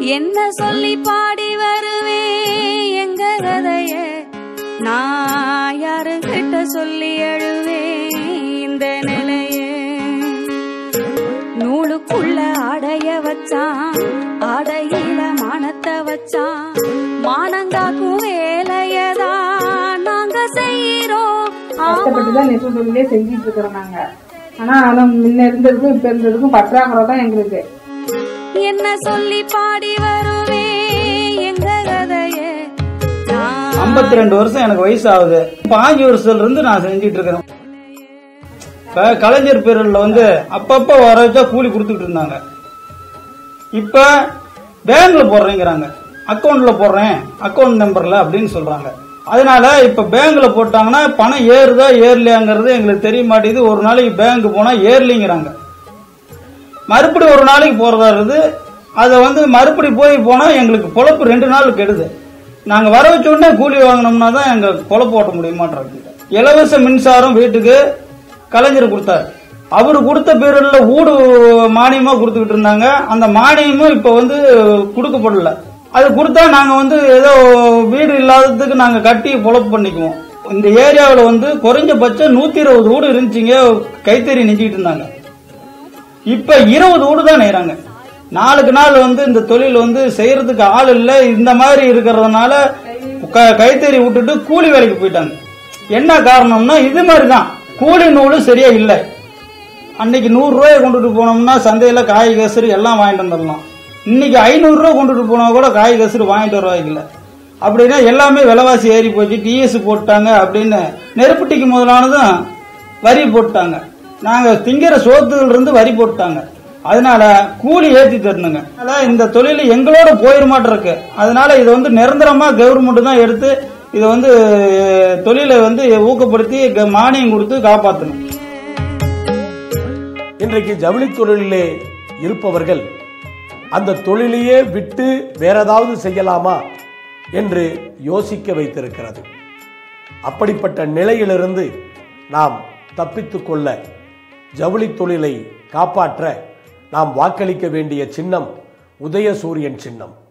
என்ன சொல்லி பாடி வருவேன் எங்க கதைய நான் யாருகிட்ட சொல்லி அழுவேன் இந்த நிலைய நூலுக்குள்ள அடைய வச்சான் அடையில மானத்தை வச்சான் மானங்காக்கும் வேலையதான் நாங்க செய்யறோம் கஷ்டப்பட்டு தான் நெசவு தொழிலே செஞ்சிட்டு இருக்கிறோம் நாங்க ஆனா ஆனா முன்ன இருந்ததுக்கும் இப்ப இருந்ததுக்கும் பற்றாக்குறை தான் எங்களுக்கு என்ன சொல்லி பாடி வருவேன் எங்க கதைய நான் ஐம்பத்தி ரெண்டு வருஷம் எனக்கு வயசு ஆகுது பாஞ்சு வருஷத்துல இருந்து நான் செஞ்சுட்டு இருக்கிறேன் இப்ப கலைஞர் பீரியட்ல வந்து அப்பப்ப வர வச்சா கூலி கொடுத்துட்டு இருந்தாங்க இப்ப பேங்க்ல போடுறேங்கிறாங்க அக்கவுண்ட்ல போடுறேன் அக்கவுண்ட் நம்பர்ல அப்படின்னு சொல்றாங்க அதனால இப்ப பேங்க்ல போட்டாங்கன்னா பணம் ஏறுதா ஏறலையாங்கிறது எங்களுக்கு தெரிய மாட்டேங்குது ஒரு நாளைக்கு பேங்க் போனா ஏறலிங்கிறாங்க மறுபடி ஒரு நாளைக்கு போறதா இருக்குது அதை வந்து மறுபடி போய் போனா எங்களுக்கு பொழப்பு ரெண்டு நாள் கெடுது நாங்க வர வச்ச உடனே கூலி வாங்கினோம்னா தான் எங்க பொழப்பு ஓட்ட முடியுமான்றது இலவச மின்சாரம் வீட்டுக்கு கலைஞர் கொடுத்தாரு அவர் கொடுத்த பீரியட்ல ஊடு மானியமா கொடுத்துக்கிட்டு இருந்தாங்க அந்த மானியமும் இப்ப வந்து கொடுக்கப்படல அது கொடுத்தா நாங்க வந்து ஏதோ வீடு இல்லாததுக்கு நாங்க கட்டி பொழப்பு பண்ணிக்குவோம் இந்த ஏரியாவில் வந்து குறைஞ்சபட்சம் நூத்தி இருபது வீடு இருந்துச்சுங்க கைத்தறி நெஞ்சிட்டு இருந்தாங்க இப்ப இருபது வீடு தான் நெய்றாங்க நாளுக்கு நாள் வந்து இந்த தொழில் வந்து செய்யறதுக்கு ஆள் இல்ல இந்த மாதிரி இருக்கிறதுனால க- கைத்தறி விட்டுட்டு கூலி வேலைக்கு போயிட்டாங்க என்ன காரணம்னா இது மாதிரி தான் கூலி நூலும் சரியா இல்லை அன்னைக்கு நூறு ரூபாயை கொண்டுட்டு போனோம்னா சந்தையில காய் கசரு எல்லாம் வாங்கிட்டு வந்துடலாம் இன்னைக்கு ஐநூறு ரூபா கொண்டுட்டு போனா கூட காய் கசரு வாங்கிட்டு வருவாங்க இல்ல அப்படின்னா எல்லாமே விலைவாசி ஏறி போச்சு டிஎஸ் போட்டாங்க அப்படின்னு நெருப்பட்டிக்கு முதலானதும் வரி போட்டாங்க நாங்க திங்கிற சோத்துல இருந்து வரி போட்டாங்க அதனால கூலி ஏத்தி தரணுங்க அதனால இந்த தொழில் எங்களோட போயிருமாட்டு இருக்கு அதனால இது வந்து நிரந்தரமா கவர்மெண்ட் தான் எடுத்து இதை வந்து தொழிலை வந்து ஊக்கப்படுத்தி க- மானியம் கொடுத்து காப்பாற்றணும் இன்றைக்கு ஜவுளி தொழிலிலே இருப்பவர்கள் அந்த தொழிலையே விட்டு வேற ஏதாவது செய்யலாமா என்று யோசிக்க வைத்திருக்கிறது அப்படிப்பட்ட நிலையிலிருந்து நாம் தப்பித்துக் கொள்ள ஜவுளி தொழிலை காப்பாற்ற நாம் வாக்களிக்க வேண்டிய சின்னம் உதயசூரியன் சின்னம்